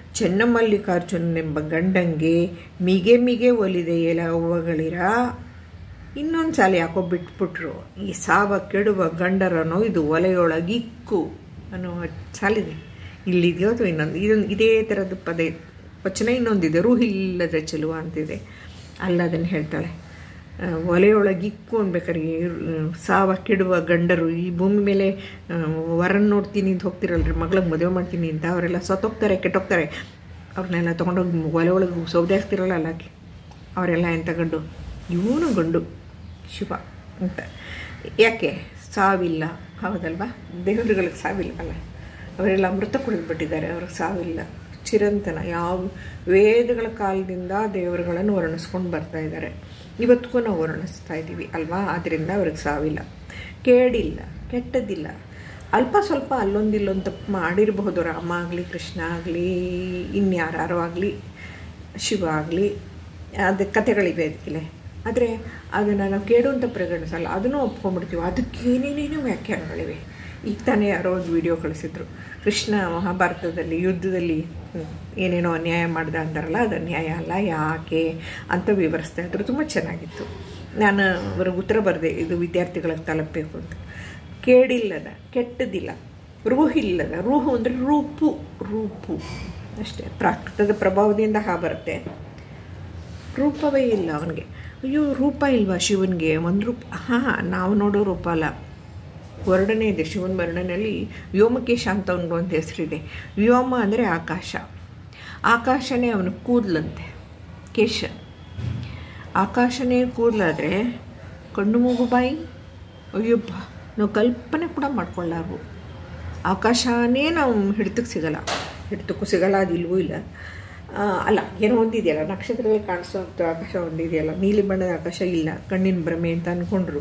ಚೆನ್ನಮಲ್ಲಿಕಾರ್ಜುನನೆಂಬ ಗಂಡಂಗೆ ಮಿಗೆ ಮಿಗೆ ಒಲಿದೆ ಎಲೆ ಅವ್ವಗಳಿರ ಇನ್ನೊಂದು ಸಾಲ ಯಾಕೋ ಬಿಟ್ಬಿಟ್ರು ಈ ಸಾವ ಕೆಡುವ ಗಂಡರನೋ ಇದು ಒಲೆಯೊಳಗಿಕ್ಕು ಅನ್ನೋ ಸಾಲಿದೆ ಇಲ್ಲಿದೆಯೋ ಅಥವಾ ಇನ್ನೊಂದು ಇದೊಂದು ಇದೇ ಥರದ ಪದ ವಚನ ಇನ್ನೊಂದಿದೆ ರೂಹಿಲ್ಲದ ಚೆಲುವ ಅಂತಿದೆ ಅಲ್ಲ ಅದನ್ನು ಹೇಳ್ತಾಳೆ ಒಲೆಯೊಳಗಿಕ್ಕು ಅನ್ಬೇಕಾದ್ರೆ ಸಾವ ಕೆಡುವ ಗಂಡರು ಈ ಭೂಮಿ ಮೇಲೆ ವರನ್ ನೋಡ್ತೀನಿ ಅಂತ ಹೋಗ್ತಿರಲ್ರಿ ಮಗಳಿಗೆ ಮದುವೆ ಮಾಡ್ತೀನಿ ಅಂತ ಅವರೆಲ್ಲ ಸತ್ತೋಗ್ತಾರೆ ಕೆಟ್ಟೋಗ್ತಾರೆ ಅವ್ರನ್ನೆಲ್ಲ ತೊಗೊಂಡೋಗಿ ಒಲೆ ಒಳಗೆ ಸೌದೆ ಹಾಕ್ತಿರಲ್ಲ ಅಲ್ಲಾಕಿ ಅವರೆಲ್ಲ ಎಂಥ ಗಂಡು ಇವನು ಗಂಡು ಶಿವ ಅಂತ ಯಾಕೆ ಸಾವಿಲ್ಲ ಹೌದಲ್ವಾ ದೇವರುಗಳಿಗೆ ಸಾವಿಲ್ಲವಲ್ಲ ಅವರೆಲ್ಲ ಅಮೃತ ಕುಡಿದ್ಬಿಟ್ಟಿದ್ದಾರೆ ಅವ್ರಿಗೆ ಸಾವಿಲ್ಲ ಚಿರಂತನ ಯಾವ ವೇದಗಳ ಕಾಲದಿಂದ ದೇವರುಗಳನ್ನು ವರ್ಣಿಸ್ಕೊಂಡು ಬರ್ತಾ ಇದ್ದಾರೆ ಇವತ್ತಿಗೂ ನಾವು ವರ್ಣಿಸ್ತಾ ಇದ್ದೀವಿ ಅಲ್ವಾ ಆದ್ದರಿಂದ ಅವ್ರಿಗೆ ಸಾವಿಲ್ಲ ಕೇಡಿಲ್ಲ ಕೆಟ್ಟದ್ದಿಲ್ಲ ಅಲ್ಪ ಸ್ವಲ್ಪ ಅಲ್ಲೊಂದು ಇಲ್ಲೊಂದು ತಪ್ಪು ಮಾಡಿರಬಹುದು ರಾಮ ಆಗಲಿ ಕೃಷ್ಣ ಆಗಲಿ ಇನ್ಯಾರೋ ಆಗಲಿ ಶಿವ ಆಗಲಿ ಅದು ಕಥೆಗಳಿವೆ ಅದಕ್ಕೆ ಆದರೆ ಅದನ್ನು ನಾವು ಕೇಡು ಅಂತ ಪರಿಗಣಿಸಲ್ಲ ಅದನ್ನು ಒಪ್ಕೊಂಡ್ಬಿಡ್ತೀವಿ ಅದಕ್ಕೆ ಏನೇನೇನೋ ವ್ಯಾಖ್ಯಾನಗಳಿವೆ ಈಗ ತಾನೇ ಯಾರೋ ಒಂದು ವಿಡಿಯೋ ಕಳಿಸಿದ್ರು ಕೃಷ್ಣ ಮಹಾಭಾರತದಲ್ಲಿ ಯುದ್ಧದಲ್ಲಿ ಏನೇನೋ ಅನ್ಯಾಯ ಮಾಡ್ದ ಅಂತಾರಲ್ಲ ಅದು ಅನ್ಯಾಯ ಅಲ್ಲ ಯಾಕೆ ಅಂತ ವಿವರಿಸ್ತಾ ಇದ್ರು ತುಂಬ ಚೆನ್ನಾಗಿತ್ತು ನಾನು ಅವ್ರಿಗೆ ಉತ್ತರ ಬರೆದೆ ಇದು ವಿದ್ಯಾರ್ಥಿಗಳಿಗೆ ತಲುಪಬೇಕು ಅಂತ ಕೇಡಿಲ್ಲದ ಕೆಟ್ಟದಿಲ್ಲ ರೂಹಿಲ್ಲದ ರೂಹು ಅಂದರೆ ರೂಪು ರೂಪು ಅಷ್ಟೇ ಪ್ರಾಕೃತದ ಪ್ರಭಾವದಿಂದ ಹಾ ಬರುತ್ತೆ ರೂಪವೇ ಇಲ್ಲ ಅವನಿಗೆ ಅಯ್ಯೋ ರೂಪ ಇಲ್ವಾ ಶಿವನಿಗೆ ಒಂದು ರೂಪ ಹಾಂ ನಾವು ನೋಡೋ ರೂಪ ಅಲ್ಲ ವರ್ಣನೆ ಇದೆ ಶಿವನ ವರ್ಣನೆಯಲ್ಲಿ ವ್ಯೋಮಕೇಶ ಅಂತ ಅವನಿಗೆ ಒಂದು ಹೆಸರಿದೆ ವ್ಯೋಮ ಅಂದರೆ ಆಕಾಶ ಆಕಾಶನೇ ಅವನು ಕೂದಲಂತೆ ಕೇಶ ಆಕಾಶನೇ ಕೂದಲಾದರೆ ಕಣ್ಣು ಮೂಗು ಬಾಯಿ ಅಯ್ಯಪ್ಪ ನಾವು ಕಲ್ಪನೆ ಕೂಡ ಮಾಡ್ಕೊಳ್ಳಾರು ಆಕಾಶನೇ ನಾವು ಹಿಡಿತಕ್ಕೆ ಸಿಗಲ್ಲ ಹಿಡಿತಕ್ಕೂ ಸಿಗಲ್ಲ ಅದು ಇಲ್ವೂ ಇಲ್ಲ ಅಲ್ಲ ಏನೋ ಒಂದಿದೆಯಲ್ಲ ನಕ್ಷತ್ರದಲ್ಲಿ ಕಾಣಿಸೋ ಆಕಾಶ ಒಂದಿದೆಯಲ್ಲ ನೀಲಿ ಬಣ್ಣದ ಆಕಾಶ ಇಲ್ಲ ಕಣ್ಣಿನ ಭ್ರಮೆ ಅಂತ ಅಂದ್ಕೊಂಡ್ರು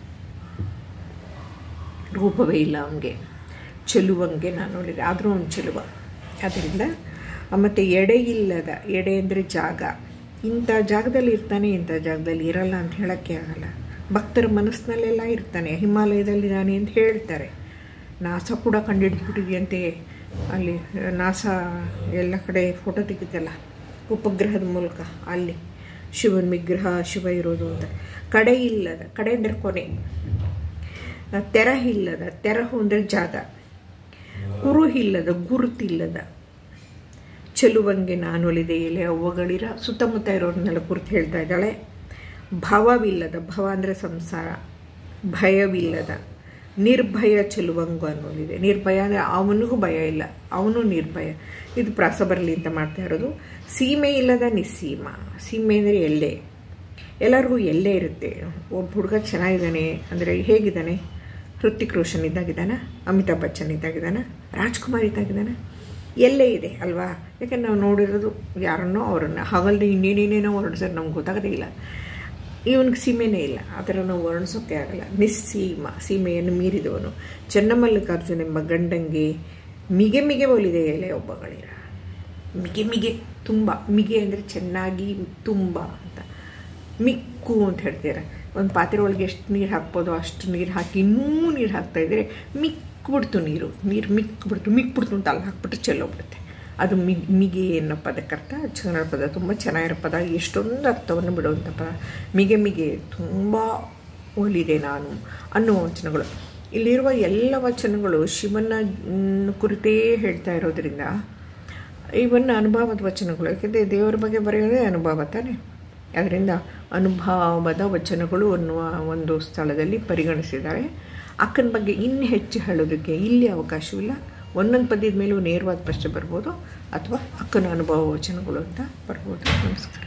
ರೂಪವೇ ಇಲ್ಲ ಅವನಿಗೆ ಚೆಲುವಂಗೆ ನಾನು ನೋಡಿದೆ ಆದರೂ ಅವನು ಚೆಲುವ ಆದ್ದರಿಂದ ಮತ್ತು ಎಡೆ ಇಲ್ಲದ ಎಡೆ ಅಂದರೆ ಜಾಗ ಇಂಥ ಜಾಗದಲ್ಲಿ ಇರ್ತಾನೆ ಇಂಥ ಜಾಗದಲ್ಲಿ ಇರಲ್ಲ ಅಂತ ಹೇಳೋಕ್ಕೆ ಆಗಲ್ಲ ಭಕ್ತರ ಮನಸ್ಸಿನಲ್ಲೆಲ್ಲ ಇರ್ತಾನೆ ಹಿಮಾಲಯದಲ್ಲಿದ್ದಾನೆ ಅಂತ ಹೇಳ್ತಾರೆ ನಾಸ ಕೂಡ ಕಂಡುಹಿಡಿದ್ಬಿಟ್ಟಿದೆಯಂತೆ ಅಲ್ಲಿ ನಾಸ ಎಲ್ಲ ಕಡೆ ಫೋಟೋ ತೆಗಿತಲ್ಲ ಉಪಗ್ರಹದ ಮೂಲಕ ಅಲ್ಲಿ ಶಿವನ ವಿಗ್ರಹ ಶಿವ ಇರೋದು ಅಂತ ಕಡೆ ಇಲ್ಲದ ಕಡೆ ಅಂದರೆ ಕೊನೆ ತೆರ ಇಲ್ಲದ ತೆರಹು ಅಂದರೆ ಜಾಗ ಕುರುಹಿಲ್ಲದ ಗುರುತಿಲ್ಲದ ಚೆಲುವಂಗೆ ನಾನೊಲಿದೆ ಎಲೆ ಅವ್ವಗಳಿರ ಸುತ್ತಮುತ್ತ ಇರೋರನ್ನೆಲ್ಲ ಕುರಿತು ಹೇಳ್ತಾ ಇದ್ದಾಳೆ ಭವವಿಲ್ಲದ ಭವ ಅಂದರೆ ಸಂಸಾರ ಭಯವಿಲ್ಲದ ನಿರ್ಭಯ ಚೆಲುವಂಗು ಅನ್ನೋದಿದೆ ನಿರ್ಭಯ ಅಂದರೆ ಅವನಿಗೂ ಭಯ ಇಲ್ಲ ಅವನು ನಿರ್ಭಯ ಇದು ಪ್ರಾಸ ಬರಲಿ ಅಂತ ಮಾಡ್ತಾ ಇರೋದು ಸೀಮೆ ಇಲ್ಲದ ನಿಸ್ಸೀಮ ಸೀಮೆ ಅಂದರೆ ಎಲ್ಲೆ ಎಲ್ಲರಿಗೂ ಎಲ್ಲೇ ಇರುತ್ತೆ ಒಬ್ಬ ಹುಡುಗ ಚೆನ್ನಾಗಿದ್ದಾನೆ ಅಂದರೆ ಹೇಗಿದ್ದಾನೆ ಹೃತಿಕ್ ರೋಷನ್ ಇದ್ದಾಗಿದ್ದಾನ ಅಮಿತಾಬ್ ಬಚ್ಚನ್ ಇದ್ದಾಗಿದ್ದಾನ ರಾಜ್ಕುಮಾರ್ ಇದ್ದಾಗಿದ್ದಾನ ಎಲ್ಲೇ ಇದೆ ಅಲ್ವಾ ಯಾಕಂದ್ರೆ ನಾವು ನೋಡಿರೋದು ಯಾರನ್ನೋ ಅವರನ್ನು ಹಾಗಲ್ಲದೆ ಇನ್ನೇನೇನೇನೋ ಹೊರಡಿಸೋದು ನಮ್ಗೆ ಗೊತ್ತಾಗೋದೇ ಇಲ್ಲ ಇವನಿಗೆ ಸೀಮೆನೇ ಇಲ್ಲ ಆ ಥರ ನಾವು ವರ್ಣಿಸೋಕ್ಕೆ ಆಗಲ್ಲ ನಿಸ್ಸೀಮ ಸೀಮೆಯನ್ನು ಮೀರಿದವನು ಚೆನ್ನಮಲ್ಲಿಕಾರ್ಜುನ ಎಂಬ ಗಂಡಂಗೆ ಮಿಗೆ ಮಿಗೆ ಒಲಿದೆ ಎಲೆ ಒಬ್ಬಗಳಿರ ಮಿಗೆ ಮಿಗೆ ತುಂಬ ಮಿಗೆ ಅಂದರೆ ಚೆನ್ನಾಗಿ ತುಂಬ ಅಂತ ಮಿಕ್ಕು ಅಂತ ಹೇಳ್ತಾರೆ ಒಂದು ಪಾತ್ರೆ ಒಳಗೆ ಎಷ್ಟು ನೀರು ಹಾಕ್ಬೋದೋ ಅಷ್ಟು ನೀರು ಹಾಕಿ ಇನ್ನೂ ನೀರು ಹಾಕ್ತಾಯಿದ್ರೆ ಮಿಕ್ಬಿಡ್ತು ನೀರು ನೀರು ಮಿಕ್ಬಿಡ್ತು ಮಿಕ್ಬಿಡ್ತು ಅಂತ ಅಲ್ಲಿ ಹಾಕ್ಬಿಟ್ಟು ಚೆಲ್ಲೋಗ್ಬಿಡುತ್ತೆ ಅದು ಮಿಗ್ ಮಿಗೆ ಅನ್ನೋ ಪದಕ್ಕರ್ಥ ಕನ್ನಡ ಪದ ತುಂಬ ಚೆನ್ನಾಗಿರೋ ಪದ ಎಷ್ಟೊಂದು ಅರ್ಥವನ್ನು ಬಿಡುವಂಥ ಪದ ಮಿಗೆ ಮಿಗೆ ತುಂಬ ಒಲಿದೆ ನಾನು ಅನ್ನುವ ವಚನಗಳು ಇಲ್ಲಿರುವ ಎಲ್ಲ ವಚನಗಳು ಶಿವನ ಕುರಿತೇ ಹೇಳ್ತಾ ಇರೋದ್ರಿಂದ ಇವನ್ನ ಅನುಭವದ ವಚನಗಳು ಯಾಕೆಂದರೆ ದೇವರ ಬಗ್ಗೆ ಬರೆಯೋದೇ ಅನುಭವ ತಾನೆ ಅದರಿಂದ ಅನುಭವದ ವಚನಗಳು ಅನ್ನುವ ಒಂದು ಸ್ಥಳದಲ್ಲಿ ಪರಿಗಣಿಸಿದ್ದಾರೆ ಅಕ್ಕನ ಬಗ್ಗೆ ಇನ್ನು ಹೆಚ್ಚು ಹೇಳೋದಕ್ಕೆ ಇಲ್ಲಿ ಅವಕಾಶವಿಲ್ಲ ಒಂದೊಂದು ಪದ್ಯದ ಮೇಲೂ ನೇರವಾದ ಪ್ರಶ್ನೆ ಬರ್ಬೋದು ಅಥವಾ ಅಕ್ಕನ ಅನುಭವ ವಚನಗಳು ಅಂತ ಬರ್ಬೋದು ನಮಸ್ಕಾರ